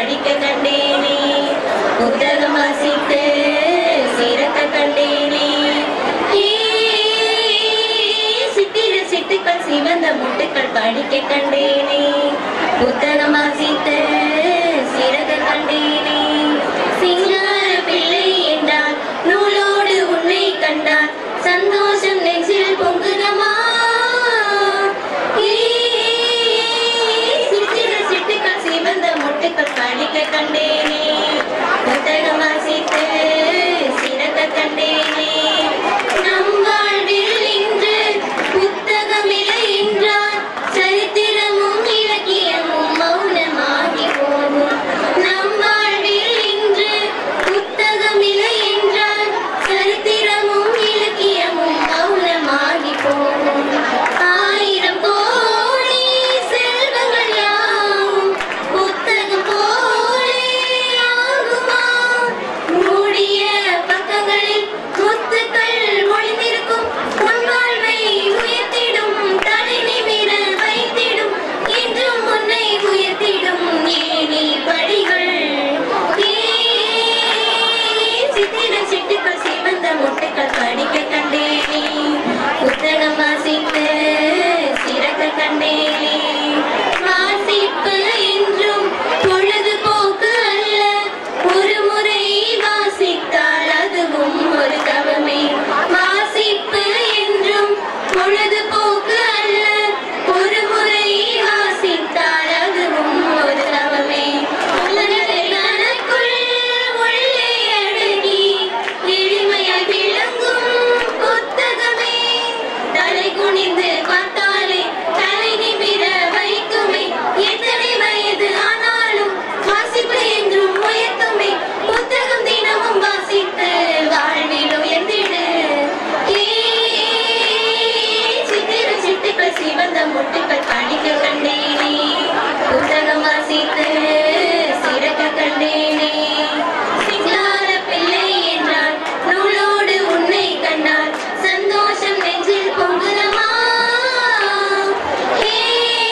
படிக்க கண்டேனே புத்தகம் வாசித்து சிறக்க கண்டேனே ஏ, சித்திர சிட்டுக்கள் சிவந்த முட்டுக்கள் படிக்க கண்டேனே புத்தகம் வாசித்து சிறக்க கண்டேனே சிங்கார பிள்ளை என்றால் நூலோடு உன்னை கண்டால் சந்தோஷம் நெஞ்சில் பொங்குதமா ஏ, சித்திர சிட்டுக்கள் சிவந்த முட்டுக்கள் படிக்க கண்டேனே புத்தகம் வாசித்து சிறக்க கண்டேனே நம் வாழ்வில் இன்று புத்தகமில்லை என்றால் சரித்திரமும் இலக்கியமும் மௌனமாகி போகும் நம் வாழ்வில் இன்று புத்தகமில்லை என்றால் சரித்திரமும் இலக்கியமும் மௌனமாகி போகும் ஆயிரம் கோடி செல்வங்கள் யாவும் புத்தகம் போலே ஆகுமா மூடிய பக்கங்களில் முத்துக்கள் ஒளிந்திருக்கும் நம் வாழ்வை உயர்த்திடும் தலை நிமிர வைத்திடும் என்றும் உன்னை உயர்த்திடும் ஏனி படிகள் ஏ, சித்திர சிட்டுக்கள் சிவந்த முட்டுக்கள் படிக்க கண்டேனே புத்தகம் வாசித்து சிறக்க கண்டேனே வாசிப்பு என்றும் பொழுதுபோக்கு அல்ல ஒரு முறை வாசித்தால் அதுவும் ஒரு தவமே வாசிப்பு என்றும் பொழுதுபோக்கு அல்ல ஒரு முறை வாசித்தால் அதுவும் ஒரு தவமே உலகத்திற்குள் உள்ளே அடங்கி எளிமையாய் விளங்கும் புத்தகமே தலை குனிந்து பார்த்தாலே தலை நிமிர வைக்குமே எத்தனை வயது ஆனாலும் வாசிப்பு என்றும் உயர்த்துமே புத்தகம் தினமும் வாசித்து வாழ்வில் உயர்ந்திடு ஏ, சித்திர சிட்டுக்கள் சிவந்த முட்டுக்கள் படிக்க கண்டேனே புத்தகம் வாசித்து சிறக்க கண்டேனே சிங்கார பிள்ளை என்றால் நூலோடு உன்னை கண்டால் சந்தோஷம் நெஞ்சில் பொங்குதமா ஏ,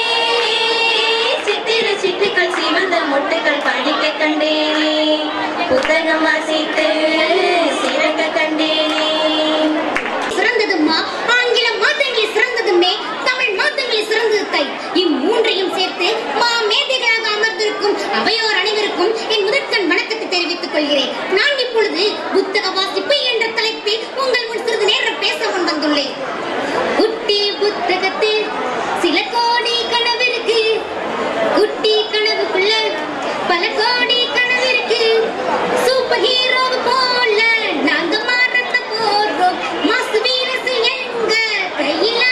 சித்திர சிட்டுக்கள் சிவந்த முட்டுக்கள் படிக்க கண்டேனே புத்தகம் வாசித்து சிறக்க கண்டேனே சிறந்ததும்மா ஆங்கிலம் மாதங்களில் சிறந்ததுமே தமிழ் மாதங்களில் சிறந்தது தை இம்மூன்றையும் சேர்த்து மா மேதைகளாக அமர்ந்திருக்கும் அவையோர் அனைவருக்கும் என் முதற்கண் வணக்கத்தை தெரிவித்துக் கொள்கிறேன் நான் இப்பொழுது புத்தக வாசிப்பு என்ற தலைப்பில் உங்கள் முன் சிறிது நேரம் பேச முன் வந்துள்ளேன் குட்டி புத்தகத்தில் சில கோடி கனவிருக்கு குட்டி கனவுக்குள்ள பல கோடி கனவிருக்கு சூப்பர் ஹீரோ போல நாங்க மாறத்த போறோம் மாசு வீரசு எங்க கையில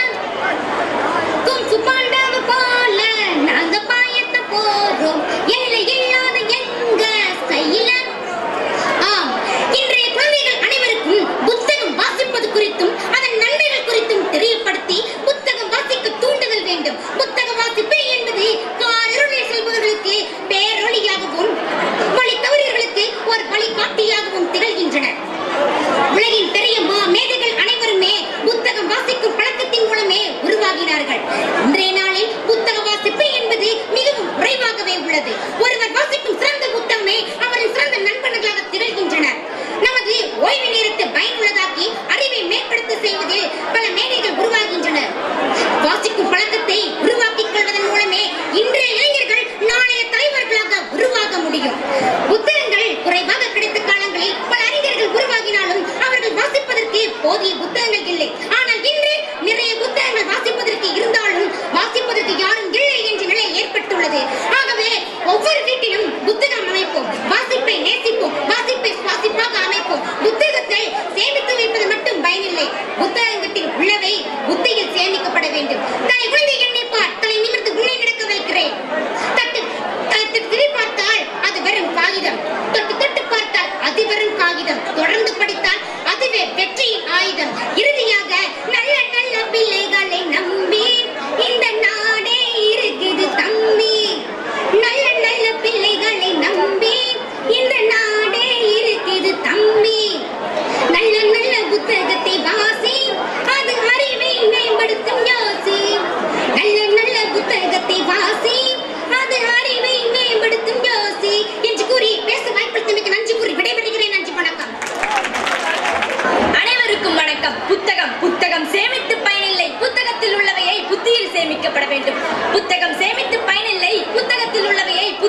கும்சு பாண்டாவ போல நாங்க பாயத்த போறோம் எல்லை இல்லாத எங்க கையில ஆம் இன்றைய குழந்தைகள் அனைவருக்கும் புத்தகம் வாசிப்பது குறித்தும் அதன் நன்மைகள் குறித்தும் தெரியப்படுத்தி புத்தகம் வாசிக்க தூண்டுதல் வேண்டும் புத்தக வாசிப்பு என்பது காரிருளில் செல்பவர்களுக்கு பேரொளியாகவும் வழி தவறியவர்களுக்கு ஒரு வழிகாட்டியாகவும் திகழ்கின்றன உலகின் பெரிய மா மேதைகள் அனைவருமே புத்தகம் வாசிக்கும் பழக்கத்தின் மூலமே உருவாகினார்கள் இன்றைய நாளில் புத்தக வாசிப்பு என்பது மிகவும் குறைவாகவே உள்ளது ஒருவர் வாசிக்கும் சிறந்த புத்தகமே அவரின் சிறந்த நண்பர்களாக திகழ்கின்றனர் நமது ஓய்வு நேரத்தை பயனுள்ளதாக்கி அறிவை மேம்படுத்த செய்வதில் பல மேதைகள் உருவாகின்றனர் வாசிக்கும் பழக்கத்தை உருவாக்கிக் கொள்வதன் மூலமே இன்றைய இளைஞர்கள் நாளைய தலைவர்களாக உருவாக முடியும் புத்தகங்கள் குறைவாக கிடைத்த காலங்களில் பல அறிஞர்கள் உருவாகினாலும் அவர்கள் வாசிப்பதற்கு போதிய புத்தகங்கள் இல்லை ஆனால் இன்று நிறைய புத்தகங்கள் வாசிப்பதற்கு இருந்தாலும் வாசிப்பதற்கு யாரும் இல்லை என்ற நிலை ஏற்பட்டுள்ளது ஆகவே ஒவ்வொரு வீட்டிலும் புத்தகம் அமைப்போம் வாசிப்பை நேசிப்போம் வாசிப்பை சுவாசிப்பாக அமைப்போம் புத்தகத்தை சேமித்து வைப்பது மட்டும் பயனில்லை புத்தகத்தில் உள்ளவை புத்தியில் சேமிக்கப்பட வேண்டும் தலை குழந்தை எண்ணி பார் தலை நிமிர்ந்து உன்னை நடக்க வைக்கிறேன் தட்டு தட்டு திரி பார்த்தால் அது வெறும் காகிதம் தொட்டு தொட்டு பார்த்தால் அது வெறும் காகிதம் தொடர்ந்து படித்தால் அதுவே வெற்றியின் ஆயுதம் இறுதியாக நல்ல நல்ல பிள்ளைகளை நம்பி இந்த நாடே இருக்குது தம்பி நல்ல நல்ல பிள்ளைகளை நம்பி இந்த நாடே இருக்குது தம்பி நல்ல நல்ல புத்தகத்தை வாசி அது அறிவை மேம்படுத்தும் யோசி நல்ல நல்ல புத்தகத்தை வாசி அது அறிவை மேம்படுத்தும் யோசி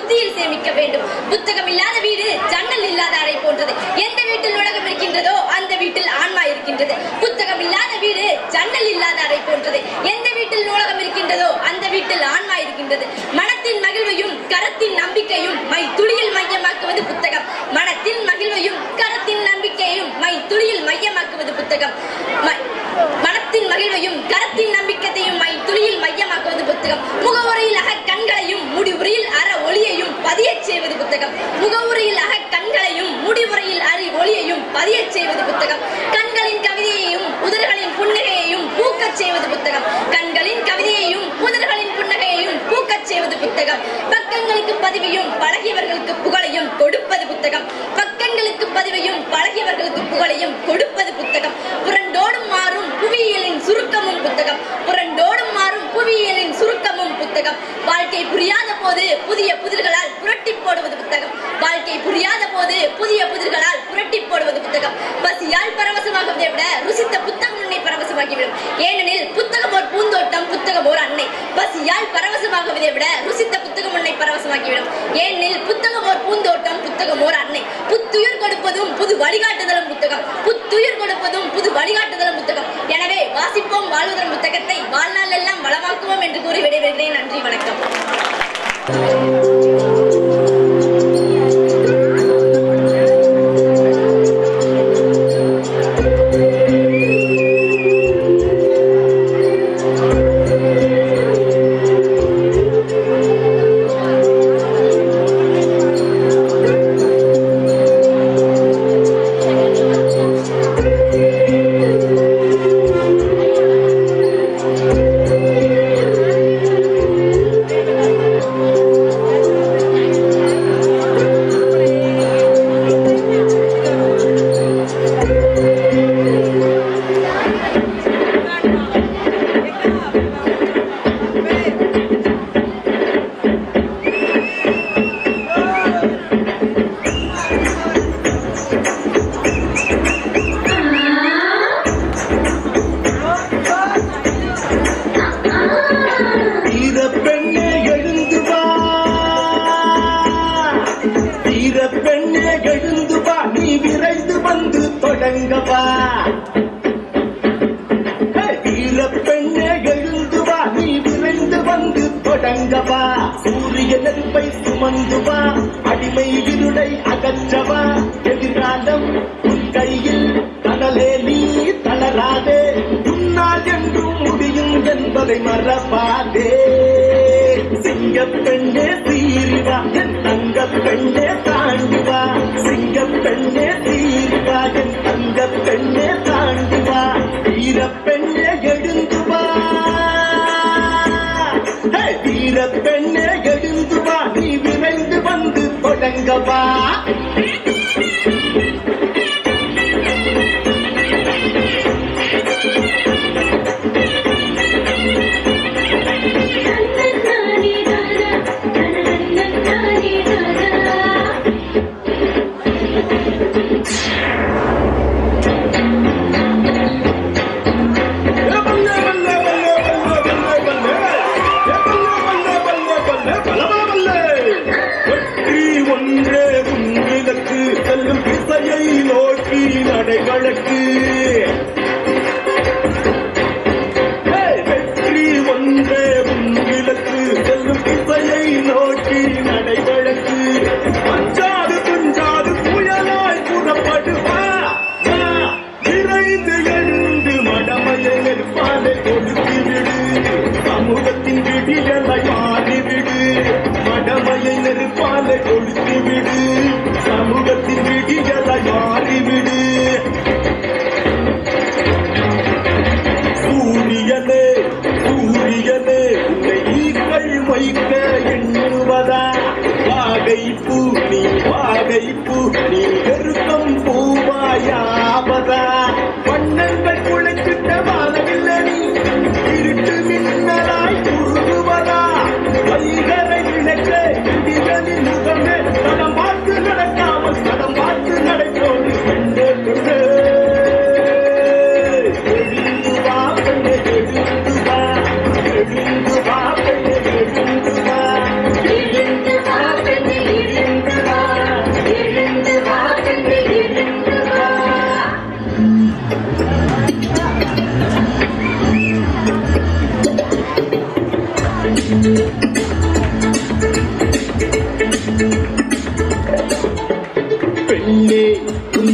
புத்தியில் சேமிக்க வேண்டும் புத்தகம் இல்லாத வீடு ஜன்னல் இல்லாத அறை போன்றது எந்த வீட்டில் உலகம் இருக்கின்றதோ அந்த வீட்டில் ஆன்மா இருக்கின்றது புத்தகம் இல்லாத வீடு ஜன்னல் இல்லாத அறை போன்றது எந்த வீட்டில் நூலகம் இருக்கின்றதோ அந்த வீட்டில் ஆன்மா இருக்கின்றது மனத்தின் மகிழ்வையும் கரத்தின் நம்பிக்கையும் மை துளியில் மையமாக்குவது புத்தகம் மனத்தின் மகிழ்வையும் கரத்தின் நம்பிக்கையும் மை துளியில் மையமாக்குவது புத்தகம் ம- மனத்தின் மகிழ்வையும் கரத்தின் நம்பிக்கையையும் மை துளியில் மையமாக்குவது புத்தகம் முகவுரையில் அக கண்களையும் முடிவுரையில் அற ஒளியையும் பதியச் செய்வது புத்தகம் முகவுரையில் அக கண்களையும் முடிவுரையில் அறி ஒளியையும் பதியச் செய்வது புத்தகம் கண்களின் கவிதையையும் உதடுகளின் புன்னகையையும் பூக்கச் செய்வது புத்தகம் கண்களின் கவிதையையும் உதடுகளின் புன்னகையையும் பூக்கச் செய்வது புத்தகம் பக்கங்களுக்கு பதிவையும் பழகியவர்களுக்கு புகழையும் கொடுப்பது புத்தகம் பக்கங்களுக்கு பதிவையும் பழகியவர்களுக்கு புகழையும் கொடுப்பது புத்தகம் புரண்டோடும் மாறும் புவியியலின் சுருக்கமும் புத்தகம் புரண்டோடும் மாறும் புவியியலின் சுருக்கமும் புத்தகம் வாழ்க்கை புரியாத போது புதிய புதிர்களால் புரட்டி போடுவது புத்தகம் வாழ்க்கை புரியாத போது புதிய புதிர்களால் புரட்டி போடுவது புத்தகம் பசியால் பரவசமாகுவதை விட ருசித்த புத்தகம் உன்னை பரவசமாக்கிவிடும் ஏனெனில் புத்தகம் ஒரு பூந்தோட்டம் புத்தகம் ஒரு அன்னை பசியால் பரவசமாகுவதை விட ருசித்த புத்தகம் உன்னை பரவசமாக்கிவிடும் ஏனெனில் புத்தகம் ஒரு பூந்தோட்டம் புத்தகம் ஒரு அன்னை புத்துயிர் கொடுப்பதும் புது வழிகாட்டுதலும் புத்தகம் புத்துயிர் கொடுப்பதும் புது வழிகாட்டுதலும் புத்தகம் எனவே வாசிப்போம் வாழ்வதன் புத்தகத்தை வாழ்நாள் எல்லாம் வளமாக்குவோம் என்று கூறி விடைபெறுகிறேன் நன்றி வணக்கம் வீர பெண்ணே எழுந்து வா வீர பெண்ணே எழுந்து வா நீ விரைந்து வந்து தொடங்க வா ஹே, வீர பெண்ணே எழுந்து வா நீ விரைந்து வந்து தொடங்க வா சூரிய நெருப்பை சுமந்து வா அடிமை இருளை அகற்றவா எதிர்காலம் உன் கையில் தனலே நீ தளராதே உன்னால் என்றும் முடியும் என்பதை மறப்பாதே சிங்க பெண்ணே சீரிவா என் தங்க பெண்ணே தாண்டிவா சிங்க பெண்ணே சீரிவா என் தங்க பெண்ணே தாண்டிவா வீர பெண்ணே எழுந்து வா ஹே, வீர பெண்ணே எழுந்து வா நீ விரைந்து வந்து தொடங்க வா வெற்றி ஒன்றே உன்னிலக்கு செல்லும் திசையை நோக்கி நடைகளுக்கு வெற்றி ஒன்றே உன்னிலக்கு செல்லும் திசையை நோக்கி நடைகளுக்கு அஞ்சாது துஞ்சாது புயலாய் புறப்படுவா வா, விரைந்து எழுந்து மடமையை நெருப்பாலை கொடுத்து விடு சமூகத்தின் விடியலை மாறிவிடு மடமையை நெருப்பாலை கொடுத்து விடு சமூகத்தின் விடியலை மாறிவிடு சூரியனே சூரியனே உன்னை ஈக்கள் வைக்க எண்ணுவதா வாகை பூ நீ வாகை பூ நீ பெருக்கம் பூவாயாவதா வண்ணங்கள் குழைச்சிட்ட வானவில்லை நீ இருட்டு மின்னலாய் உருகுவதா வைகரை விளக்க இடிகளின் முகமே தடம் பார்த்து நடக்காமல் தடம் பார்த்து நடக்கோடு கண்டே கொண்டே எழுந்து வா பெண்ணே எழுந்து வா எழுந்து வா பெண்ணே எழுந்து வா எழுந்து வா பெண்ணே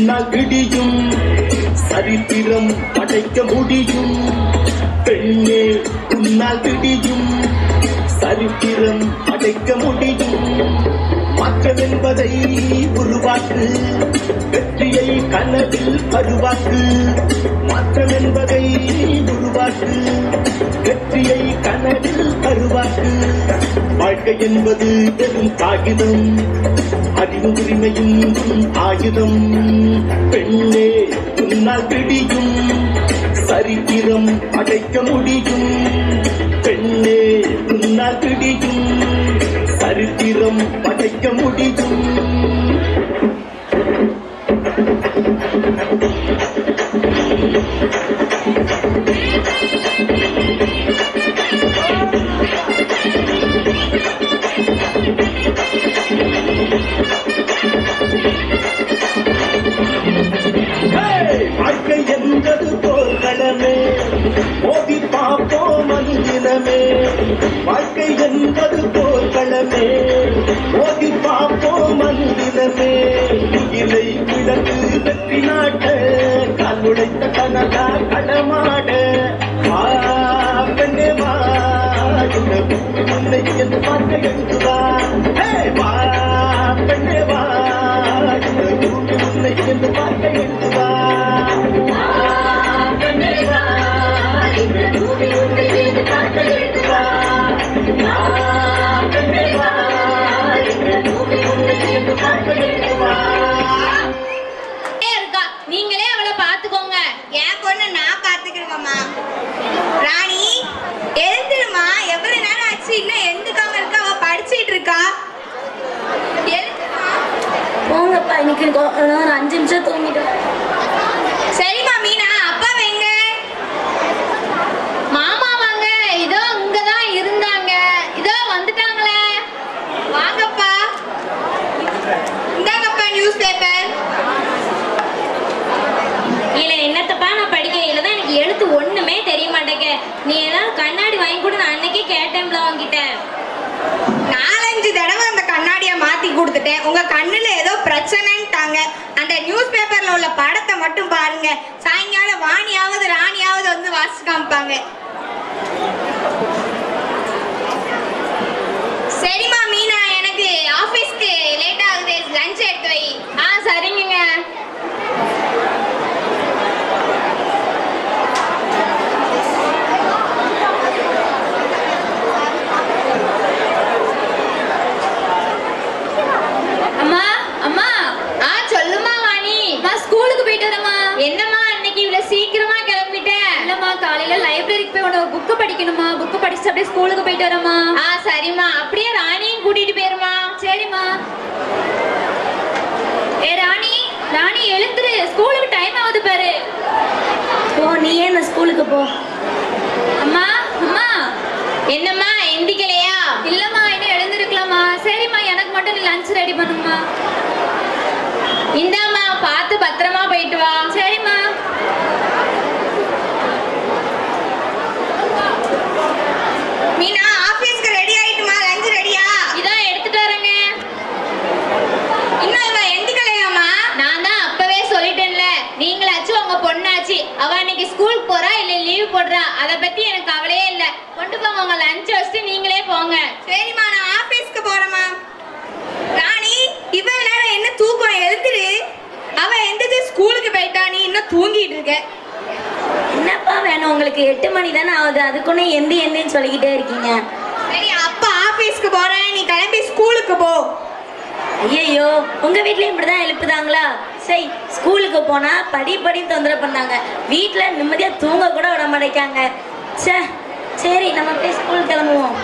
உன்னால் விடியும் சரித்திரம் படைக்க முடியும் பெண்ணே உன்னால் விடியும் சரித்திரம் படைக்க முடியும் மாற்றம் என்பதை உருவாக்கு வெற்றியை கனவில் பருவாக்கு மாற்றம் என்பதை உருவாக்கு வெற்றியை கனவில் பருவாக்கு வாழ்க்கை என்பது வெறும் காகிதம் அறிவு உரிமையும் உன் ஆயுதம் பெண்ணே உன்னால் பிடியும் சரித்திரம் அடைக்க முடியும் பெண்ணே உன்னால் பிடியும் சரித்திரம் படைக்க முடியும் Hey! வாழ்க்கை என்பது போர்க்களமே மோதி பார்ப்போம் அனுதினமே வாழ்க்கை என்பது போர்க்களமே மோதி பார்ப்போம் அனுதினமே இலை கிழக்கு வெற்றி நாட்ட கால் உழைத்த கனலா களமாட வா, பெண்ணே வா, இந்த உன்னை என்று பார்க்க எழுதுவா ஹே, வா பெண்ணே வா இந்த பூமி உன்னை என்று பார்க்க எழுதுவா பெண்ணே வா இந்த பூமி உன்னை என்று பார்க்க எழுதுவா பெண்ணே வா இந்த பூமி உன்னை என்று பார்க்க எழுதுவா இருக்கா நீங்களே அவளை பாத்துக்கோங்க என் பொண்ணு நான் பாத்துக்கிறேங்கம்மா ராணி எழுந்துருமா எவ்வளவு நேரம் ஆச்சு இன்னும் எழுந்துக்காம இருக்கா அவ படிச்சிட்டு இருக்கா எழுந்துருமா போங்கப்பா இன்னைக்கு கொ- ஒரு அஞ்சு நிமிஷம் தூங்கிட்டேன் சரிம்மா மீனா அப்பா வெங்க மாமா வாங்க இதோ இங்கதான் இருந்தாங்க இதோ வந்துட்டாங்களே வாங்கப்பா இந்தாங்கப்பா நியூஸ் பேப்பர் இல்ல என்னத்தப்பா நான் படிக்கிறேன் இல்லதான் எனக்கு எழுத்து ஒண்ணுமே தெரிய மாட்டேங்க நீ ஏதாவது கண்ணாடி வாங்கி கூட நான் அன்னைக்கே கேட்டேன்ல உன்கிட்ட நாலஞ்சு தடவை அந்த கண்ணாடியை மாத்தி கொடுத்துட்டேன் உங்க கண்ணுல ஏதோ பிரச்சனைன்ட்டாங்க அந்த நியூஸ் பேப்பர்ல உள்ள படத்தை மட்டும் பாருங்க சாயங்காலம் வாணியாவது ராணியாவது வந்து வாசிச்சு காமிப்பாங்க சரிம்மா மீனா எனக்கு ஆபீஸ்க்கு லேட் ஆகுது லஞ்ச் எடுத்து வை ஆ சரிங்க அம்மா அம்மா ஆ சொல்லுமா வாணி அம்மா ஸ்கூலுக்கு போயிட்டு வரேம்மா என்னம்மா அன்னைக்கு இவ்வளவு சீக்கிரமா கிளம்பிட்ட இல்லம்மா காலையில லைப்ரரிக்கு போய் உனக்கு புக்கு படிக்கணுமா புக்கு படிச்சுட்டு அப்படியே ஸ்கூலுக்கு போயிட்டு வரேம்மா ஆ சரிம்மா அப்படியே ராணியும் கூட்டிட்டு போயிருமா சரிம்மா ஏ ராணி ராணி எழுந்துரு ஸ்கூலுக்கு டைம் ஆகுது பாரு போ நீ ஏன் இந்த ஸ்கூலுக்கு போ அம்மா அம்மா என்னம்மா எந்திக்கலையா இல்லம்மா இன்னும் எழுந்திருக்கலாமா சரிம்மா எனக்கு மட்டும் லஞ்ச் ரெடி பண்ணுமா இந்தாம்மா பார்த்து பத்திரமா போயிட்டு வா சரிம்மா மீனா ஆபீஸ்க்கு ரெடி ஆயிட்டுமா லஞ்ச் ரெடியா இதான் எடுத்துட்டு வரேங்க இன்னும் இவ எந்திக்கலையாமா நான் தான் அப்பவே சொல்லிட்டேன்ல நீங்களாச்சும் உங்க பொண்ணாச்சு அவ அன்னைக்கு ஸ்கூல் போறா இல்ல லீவ் போடுறா அத பத்தி எனக்கு கவலையே இல்ல கொண்டு போங்க உங்க லஞ்ச் வச்சுட்டு நீங்களே போங்க சரிம்மா நான் ஆபீஸ்க்கு போறேம்மா ராணி இவ்வளவு நேரம் என்ன தூக்கம் எழுந்துரு அவ எந்திரிச்சு ஸ்கூலுக்கு போயிட்டா நீ இன்னும் தூங்கிட்டு இருக்க என்னப்பா வேணும் உங்களுக்கு எட்டு மணி தானே ஆகுது அதுக்குன்னு எந்த எந்தன்னு சொல்லிக்கிட்டே இருக்கீங்க சரி அப்பா ஆபீஸ்க்கு போறேன் நீ கிளம்பி ஸ்கூலுக்கு போ ஐயோ உங்க வீட்லயும் இப்படிதான் எழுப்புதாங்களா சரி ஸ்கூலுக்கு போனா படி படி தொந்தரவு பண்ணாங்க வீட்ல நிம்மதியா தூங்க கூட விட மாட்டேங்காங்க ச்சே சரி நம்ம போய் ஸ்கூல் கிளம்புவோம்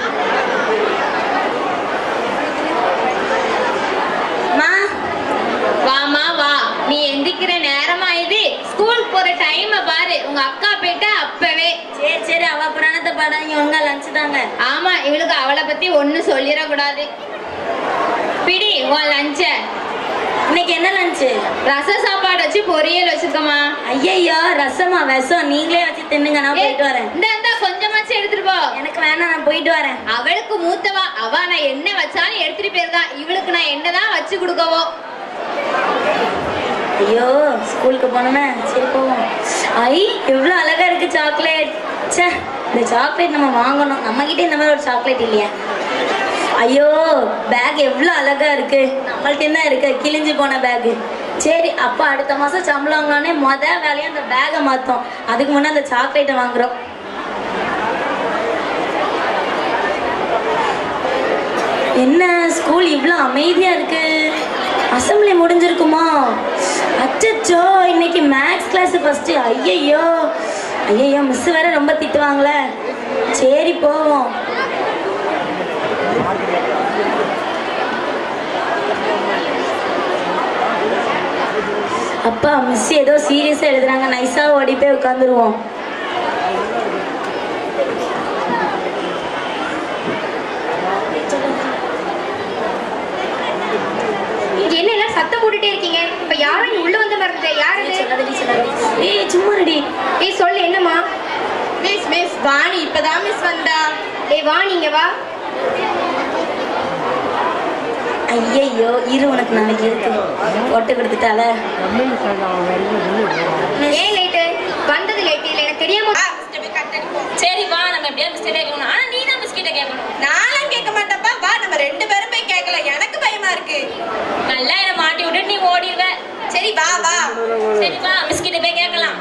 மா வாமா வா நீ எந்திக்கிற நேரமா இது ஸ்கூல் போற டைம் பாரு உங்க அக்கா போயிட்டா அப்பவே சரி சரி அவ பிராணத்தை படாங்க ஒழுங்கா லஞ்ச் தாங்க ஆமா இவளுக்கு அவளை பத்தி ஒண்ணும் சொல்லிடக்கூடாது பிடி உன் லஞ்ச இன்னைக்கு என்ன லஞ்சு ரச சாப்பாடு வச்சு பொரியல் வச்சிருக்கமா ஐயையோ ரசமா விஷம் நீங்களே வச்சு தின்னுங்க நான் போயிட்டு வரேன் இந்த இந்த கொஞ்சமாச்சு எடுத்துட்டு போ எனக்கு வேணாம் நான் போயிட்டு வரேன் அவளுக்கு மூத்தவா அவ நான் என்ன வச்சாலும் எடுத்துட்டு போயிருந்தா இவளுக்கு நான் என்னதான் வச்சு கொடுக்கவோ ஐயோ ஸ்கூலுக்கு போனோமே சரி போவோம் ஐ எவ்வளோ அழகா இருக்கு சாக்லேட் ச்சே இந்த சாக்லேட் நம்ம வாங்கணும் நம்ம கிட்ட இந்த மாதிரி ஒரு சாக்லேட் இல்லையா ஐயோ பேக் எவ்வளோ அழகா இருக்கு நம்மள்ட்ட தான் இருக்கு கிழிஞ்சு போன பேக் சரி அப்போ அடுத்த மாசம் சம்பளம் வாங்கினோடனே மொத வேலையை அந்த பேக்கை மாத்தோம் அதுக்கு முன்னே அந்த சாக்லேட்டை வாங்குறோம் என்ன ஸ்கூல் இவ்வளோ அமைதியா இருக்கு அசம்பிளி முடிஞ்சிருக்குமா அச்சச்சோ இன்னைக்கு மேக்ஸ் கிளாஸ் ஃபர்ஸ்ட் ஐயையோ ஐயையோ மிஸ் வேற ரொம்ப திட்டுவாங்களே சரி போவோம் அப்பா மிஸ் ஏதோ சீரியஸா எழுதுறாங்க நைஸா ஓடி போய் உட்காந்துருவோம் இங்க என்ன எல்லாம் சத்தம் போட்டுட்டே இருக்கீங்க இப்ப யாரும் இங்க உள்ள வந்து மறந்து யாரு இது? ஏய் சும்மா ரெடி ஏய் சொல்லு என்னம்மா மிஸ் மிஸ் வாணி இப்பதான் மிஸ் வந்தா ஏய் வா நீங்க வா ஐயையோ இரு உனக்கு நாளைக்கு இருக்கு ஒட்டு கொடுத்துட்டால ஏன் லேட்டு வந்தது லேட்டு இல்ல எனக்கு தெரியாம ஆ, miss கிட்ட போய் cut அடிப்போம். சரி வா நம்ம எப்படியாவது மிஸ்டர் கேட்கணும் ஆனா நீ தான் மிஸ் கிட்ட கேட்கணும் நான்லாம் கேட்க மாட்டேன்ப்பா வா நம்ம ரெண்டு பேரும் போய் கேட்கலாம் எனக்கு பயமா இருக்கு நல்லா என்ன மாட்டி விட்டு நீ ஓடிடுவ சரி வா வா சரி வா மிஸ் கிட்ட போய் கேட்கலாம்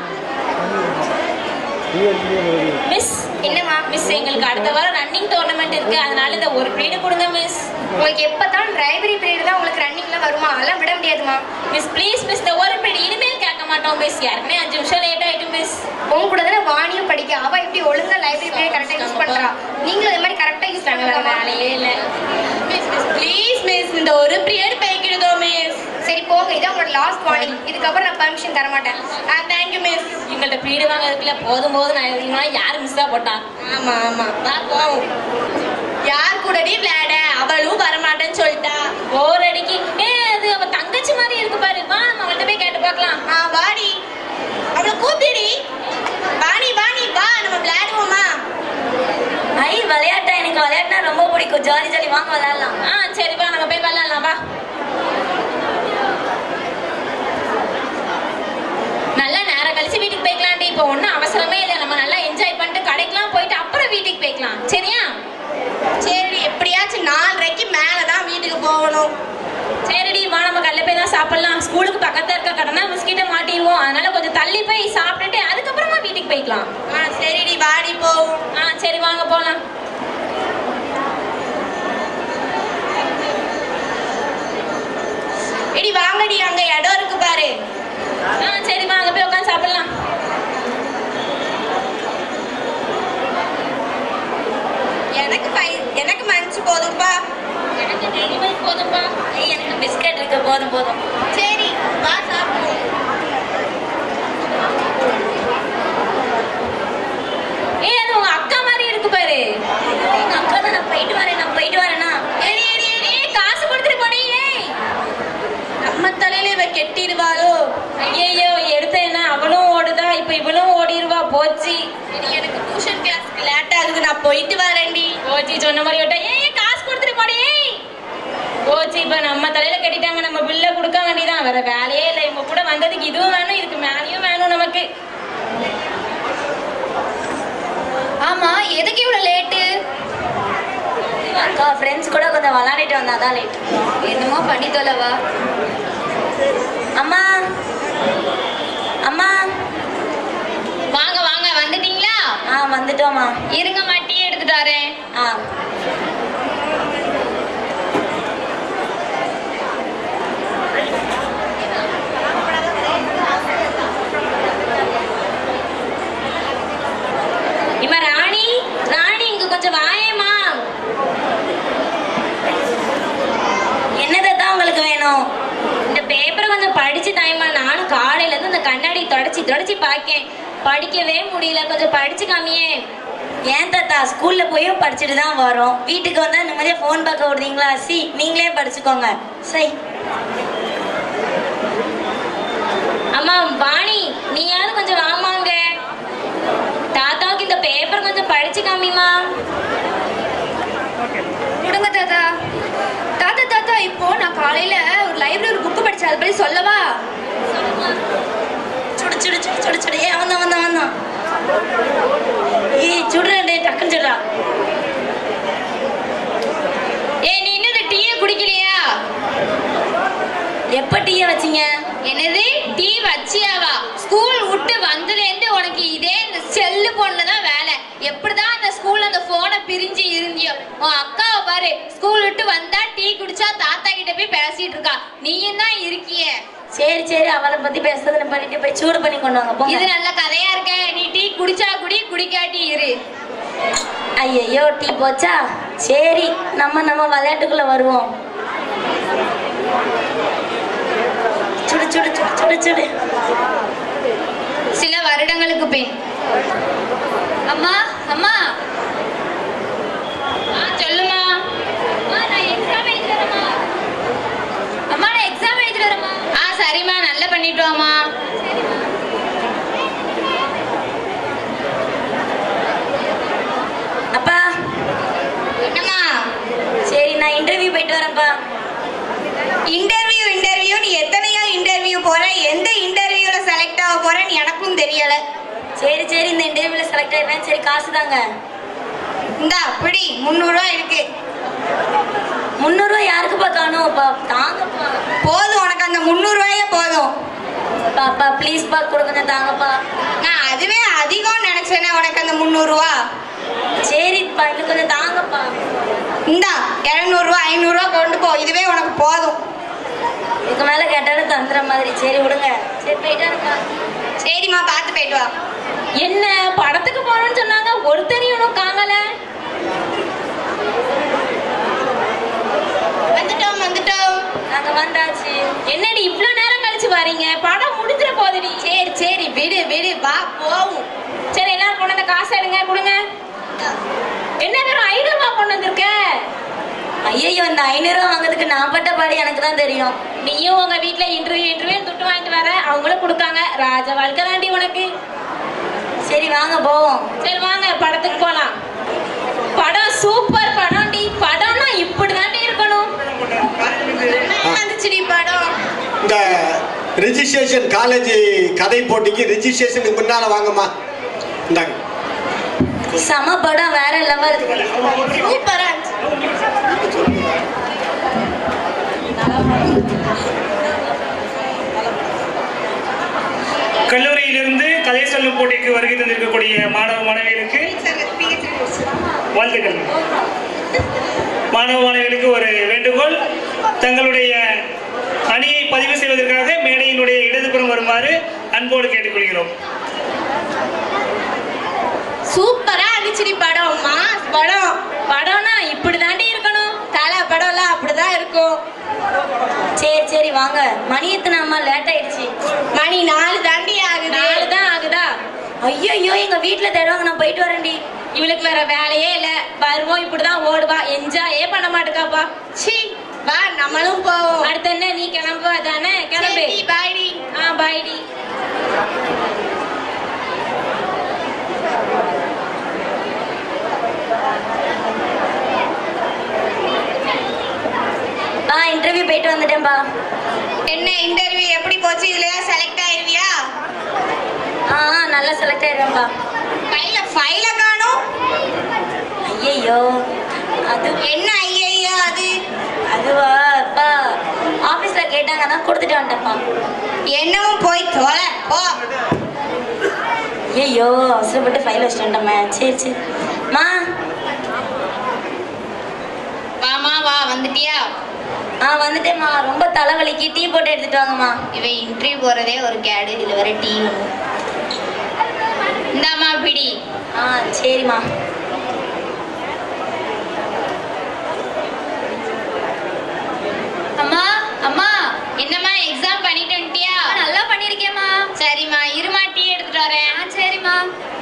மிஸ் என்னம்மா மிஸ் எங்களுக்கு அடுத்த வாரம் ரன்னிங் டோர்னமெண்ட் இருக்கு அதனால இந்த ஒரு பீரியட் கொடுங்க மிஸ் உங்களுக்கு எப்பதான் டிரைவரி பீரியட் தான் உங்களுக்கு ரன்னிங்லாம் வருமா அதெல்லாம் விட முடியாதுமா மிஸ் ப்ளீஸ் மிஸ் இந்த ஒரு பீரியட் இனிமேல் கேட்க மாட்டோம் மிஸ் ஏற்கனவே அஞ்சு நிமிஷம் லேட் ஆயிட்டு மிஸ் உங்க கூட தானே வாணியும் படிக்க அவ எப்படி ஒழுங்கா லைப்ரரி பீரியட் கரெக்டா யூஸ் பண்றா நீங்களும் இது மாதிரி கரெக்டா யூஸ் பண்ணுங்க வேலையே இல்லை மிஸ் மிஸ் ப்ளீஸ் மிஸ் இந்த ஒரு பீரியட் போய்க்கிடுதோ மிஸ் சரி போங்க இதான் உங்களோட லாஸ்ட் வார்னிங் இதுக்கப்புறம் நான் பர்மிஷன் தர மாட்டேன் ஆ தேங்க்யூ மிஸ் எங்கள்கிட்ட பீரியட் வாங்க இருக்குல்ல போதும் போதும் நான் எழுதிங்கன்னா யார் மிஸ் தான் போட்டா ஆமா ஆமா வா போவோம் யார் கூடடி விளையாட அவளும் வரமாட்டேன்னு சொல்லிட்டா போர் அடிக்கி ஏ அது அவ தங்கச்சி மாதிரி இருக்கு பாரு வா நம்ம அவள்கிட்ட போய் கேட்டு பார்க்கலாம் ஆ வாடி அவளை கூப்பிடி வாணி வாணி வா நம்ம விளையாடுவோமா ஐ விளையாட்டா எனக்கு விளையாட்டுனா ரொம்ப பிடிக்கும் ஜாலி ஜாலி வாங்க விளையாடலாம் ஆ சரி வா நம்ம போய் விளையாடலாம் வா நல்லா நேரம் கழிச்சு வீட்டுக்கு போய்க்கலாம்டி இப்போ ஒன்றும் அவசரமே இல்லை நம்ம நல்லா என்ஜாய் பண்ணிட்டு கடைக்கெல்லாம் போயிட்டு அப்புறம் வீட்டுக்கு போய்க்கலாம் சரியா சரி எப்படியாச்சும் நாலரைக்கு மேலே தான் வீட்டுக்கு போகணும் சரிடி வா நம்ம கல்ல போய் தான் சாப்பிடலாம் ஸ்கூலுக்கு பக்கத்துல இருக்க கடனா மிஸ்கிட்ட மாட்டிடுவோம் அதனால கொஞ்சம் தள்ளி போய் சாப்பிட்டுட்டு அதுக்கப்புறமா வீட்டுக்கு போய்க்கலாம் ஆ சரிடி வாடி போவோம் ஆ சரி வாங்க போலாம் இடி வாங்கடி அங்க இடம் இருக்கு பாரு ஆ சரி வாங்க போய் உட்காந்து சாப்பிடலாம் எனக்கு பை- எனக்கு மனசு போதும்பா எனக்கு டெலிவரி போதும்பா ஐ எனக்கு பிஸ்கட் இருக்கு போதும் போதும் சரி வா சாப்பிடுவோம் ஏய் அது உங்க அக்கா மாதிரி இருக்கு பாரு எங்க அக்கா தான் நான் போயிட்டு வரேன் நான் போயிட்டு வரேனா ஏய், ஏய், ஏய், ஏய், காசு கொடுத்துட்டு போடி ஏய் நம்ம தலையில இவ கெட்டிடுவாளோ ஐயோ எடுத்த என்ன அவளும் ஓடுதா இப்ப இவளும் ஓடிடுவா போச்சு சரி எனக்கு டியூஷன் கிளாஸ்க்கு லேட் ஆகுது நான் போயிட்டு வரேன்டி போச்சு சொன்ன மாதிரி விட்டா ஏய் ஏய், காசு கொடுத்துட்டு போடி ஏய் போச்சு இப்ப நம்ம தலையில கட்டிட்டாங்க நம்ம பில்ல கொடுக்க வேண்டியதான் வேற வேலையே இல்லை இவங்க கூட வந்ததுக்கு இதுவும் வேணும் இதுக்கு மேலேயும் வேணும் நமக்கு ஆமா எதுக்கு இவ்வளவு லேட்டு அக்கா ஃப்ரெண்ட்ஸ் கூட கொஞ்சம் விளையாடிட்டு வந்தாதான் லேட் என்னமோ பண்ணி தொலைவா அம்மா அம்மா வாங்க வாங்க வந்துட்டீங்களா ஆ வந்துட்டோம்மா இருங்க மாட்டி எடுத்துட்டு வரேன் ஆ இம்மா ராணி ராணி இங்க கொஞ்சம் வாயேம்மா என்னதை தான் உங்களுக்கு வேணும் இந்த பேப்பரை கொஞ்சம் படிச்சு டைமா நானும் காலையில இருந்து இந்த கண்ணாடி தொடச்சி தொடச்சி பார்க்கேன் படிக்கவே முடியல கொஞ்சம் படிச்சு காமியே ஏன் தாத்தா ஸ்கூல்ல போயும் படிச்சுட்டு தான் வரோம் வீட்டுக்கு வந்தா நிம்மதியா ஃபோன் பார்க்க விடுறீங்களா சி நீங்களே படிச்சுக்கோங்க சரி அம்மா வாணி நீயாவது கொஞ்சம் வாமாங்க தாத்தாவுக்கு இந்த பேப்பர் கொஞ்சம் படிச்சு காமிமா கொடுங்க தாத்தா தாத்தா தாத்தா இப்போ நான் காலையில ஒரு லைப்ரரி புக் படிச்சேன் அதை பத்தி சொல்லவா பிரிஞ்சு இருந்தியோ உன் அக்காவை பாரு ஸ்கூல் விட்டு வந்தா டீ குடிச்சா தாத்தா கிட்ட போய் பேசிட்டு இருக்கா நீயும் தான் இருக்கிய சரி சரி அவளை பத்தி பேசுறதுன்னு பண்ணிட்டு போய் சூடு பண்ணி கொண்டு வாங்க இது போங்க நல்ல கதையா இருக்க நீ டீ குடிச்சா குடி குடிக்காட்டி இரு ஐயையோ டீ போச்சா சரி நம்ம நம்ம விளையாட்டுக்குள்ள வருவோம் சுடு சுடு சுடு சுடு சுடு சில வருடங்களுக்கு பின் அம்மா அம்மா ஆ சொல்லுமா அம்மா நான் எக்ஸாம் எழுதி வரேம்மா அம்மா நான் எக்ஸாம் எழுதி வரேம்மா ஆ சரிம்மா நல்லா பண்ணிட்டு வாம்மா அப்பா என்னம்மா சரி நான் இன்டர்வியூ போயிட்டு வரேன்ப்பா இன்டர்வியூ இன்டர்வியூ நீ எத்தனையோ இன்டர்வியூ போற எந்த இன்டர்வியூல செலக்ட் ஆக போறேன்னு எனக்கும் தெரியல சரி சரி இந்த இன்டர்வியூல செலக்ட் ஆயிட்டேன் சரி காசு தாங்க இந்தா அப்படி முந்நூறுரூவா இருக்கு முந்நூறுவா யாருக்குப்பா காணும் தாங்கப்பா போதும் உனக்கு அந்த முந்நூறுரூவாயே போதும் பாப்பா ப்ளீஸ்ப்பா கொடுங்க தாங்கப்பா நான் அதுவே அதிகம் நினைச்சேனே உனக்கு அந்த முந்நூறுரூவா சரிப்பா இன்னும் கொஞ்சம் தாங்கப்பா இந்தா இரநூறுவா ஐநூறுரூவா கொண்டு போ இதுவே உனக்கு போதும் இதுக்கு மேல கேட்டாலும் தந்துற மாதிரி சரி விடுங்க சரி போயிட்டா இருப்பா சரிம்மா பார்த்து போயிட்டு வா என்ன படத்துக்கு போறோம்னு சொன்னாங்க ஒருத்தரையும் இன்னும் காங்கல வந்துட்டோம் வந்துட்டோம் நாங்க வந்தாச்சு என்னடி இவ்ளோ நேரம் கழிச்சு வரீங்க படம் முடிஞ்சிட போகுதுடி சரி சரி விடு விடு வா போவும் சரி எல்லாம் கொண்டு வந்த காசு எடுங்க கொடுங்க என்ன வெறும் ஐநூறு ரூபாய் கொண்டு வந்திருக்க ஐயோ இந்த ஐநூறுவா வாங்குறதுக்கு நான் பட்ட பாடு எனக்கு தான் தெரியும் நீயும் உங்க வீட்ல இன்டர்வியூ இன்டர்வியூ துட்டு வாங்கிட்டு வர அவங்களும் கொடுக்காங்க ராஜ வாழ்க்கை தாண்டி உனக்கு சரி வாங்க போவோம் சரி வாங்க படத்துக்கு போலாம் படம் சூப்பர் படம் டி படம்னா இப்படி தாண்டி இருக்கணும் வந்துச்சுடி படம் இந்த ரிஜிஸ்ட்ரேஷன் காலேஜ் கதை போட்டிக்கு ரிஜிஸ்ட்ரேஷனுக்கு முன்னால வாங்கம்மா இந்தாங்க சம படம் வேற லெவல் சூப்பரா கல்லூரியிலிருந்து கதை சொல்லும் போட்டிக்கு வருகை தந்திருக்கக்கூடிய மாணவ மாணவிகளுக்கு வாழ்த்துக்கள் மாணவ மாணவிகளுக்கு ஒரு வேண்டுகோள் தங்களுடைய அணியை பதிவு செய்வதற்காக மேடையினுடைய இடதுபுறம் வருமாறு அன்போடு கேட்டுக்கொள்கிறோம் சூப்பரா இருந்துச்சுடி படம் மாஸ் படம் படம்னா இப்படி தாண்டி இருக்கணும் தலை படம்லாம் அப்படிதான் இருக்கும் சரி சரி வாங்க மணி எத்தனை அம்மா லேட் ஆயிடுச்சு மணி நாலு தாண்டி ஆகுது நாலு தான் ஆகுதா ஐயோ எங்க வீட்டுல தேடுவாங்க நான் போயிட்டு வரேன்டி இவளுக்கு வேற வேலையே இல்ல வருவோம் இப்படிதான் ஓடுவா என்ஜாயே பண்ண மாட்டேக்காப்பா சீ வா நம்மளும் போவோம் அடுத்து என்ன நீ கிளம்புவா தானே கிளம்பு பாய்டி ஆ பாய்டி ஆ இன்டர்வியூ போயிட்டு வந்துட்டேன்பா என்ன இன்டர்வியூ எப்படி போச்சு இதுலயா செலக்ட் ஆயிருவியா ஆ ஆ, நல்லா செலக்ட் ஆயிடுவேன்பா கையில ஃபைல காணோம் ஐயோ அது என்ன ஐயையோ அது அதுவா அப்பா ஆபீஸ்ல கேட்டாங்க தான் கொடுத்துட்டு வந்துட்டேன்ப்பா என்னவும் போய் தொலை போ ஐயோ அவசரப்பட்டு ஃபைல் வச்சுட்டு வந்துட்டோமே சரி சரி மா வாமா வா வந்துட்டியா ஆ வந்துட்டேம்மா ரொம்ப தலைவலிக்கு டீ போட்டு எடுத்துட்டு வாங்கம்மா இவன் இன்டர்வியூ போறதே ஒரு கேடு இதுல வேற டீ இந்தாமா பிடி ஆ சரிம்மா அம்மா அம்மா என்னம்மா எக்ஸாம் பண்ணிட்டு வந்துட்டியா நல்லா பண்ணிருக்கேம்மா சரிம்மா இருமா டீ எடுத்துட்டு வரேன் சரிம்மா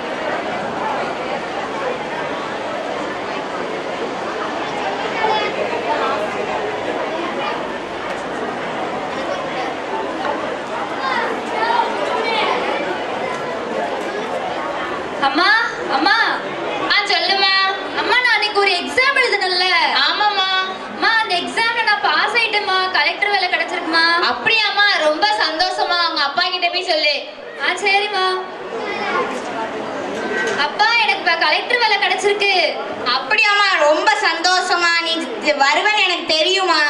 அம்மா அம்மா ஆ சொல்லுமா அம்மா நான் அன்னைக்கு ஒரு எக்ஸாம் எழுதணும்ல ஆமாம்மா அம்மா அந்த எக்ஸாம்ல நான் பாஸ் ஆயிட்டேம்மா கலெக்டர் வேலை கிடைச்சிருக்குமா அப்படியாம்மா ரொம்ப சந்தோஷமா அவங்க அப்பா கிட்ட போய் சொல்லு ஆ சரிம்மா அப்பா எனக்கு இப்ப கலெக்டர் வேலை கிடைச்சிருக்கு அப்படியாம்மா ரொம்ப சந்தோஷமா நீ வருவன்னு எனக்கு தெரியுமா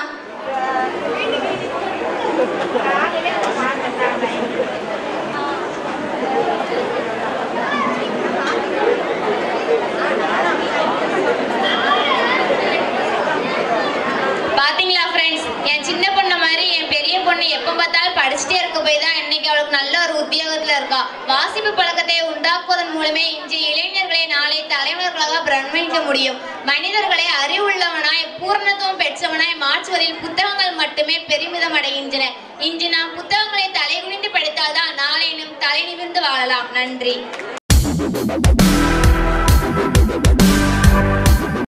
இருக்க போய் தான் இன்னைக்கு அவளுக்கு நல்ல ஒரு உத்தியோகத்துல இருக்கா வாசிப்பு பழக்கத்தை உண்டாக்குவதன் மூலமே இன்றைய இளைஞர்களை நாளை தலைவர்களாக பிரமிக்க முடியும் மனிதர்களை அறிவுள்ளவனாய் பூர்ணத்துவம் பெற்றவனாய் மாற்றுவதில் புத்தகங்கள் மட்டுமே பெருமிதம் அடைகின்றன இன்று நாம் புத்தகங்களை தலைகுனிந்து படித்தால்தான் நாளை நம் தலை நிமிர்ந்து வாழலாம் நன்றி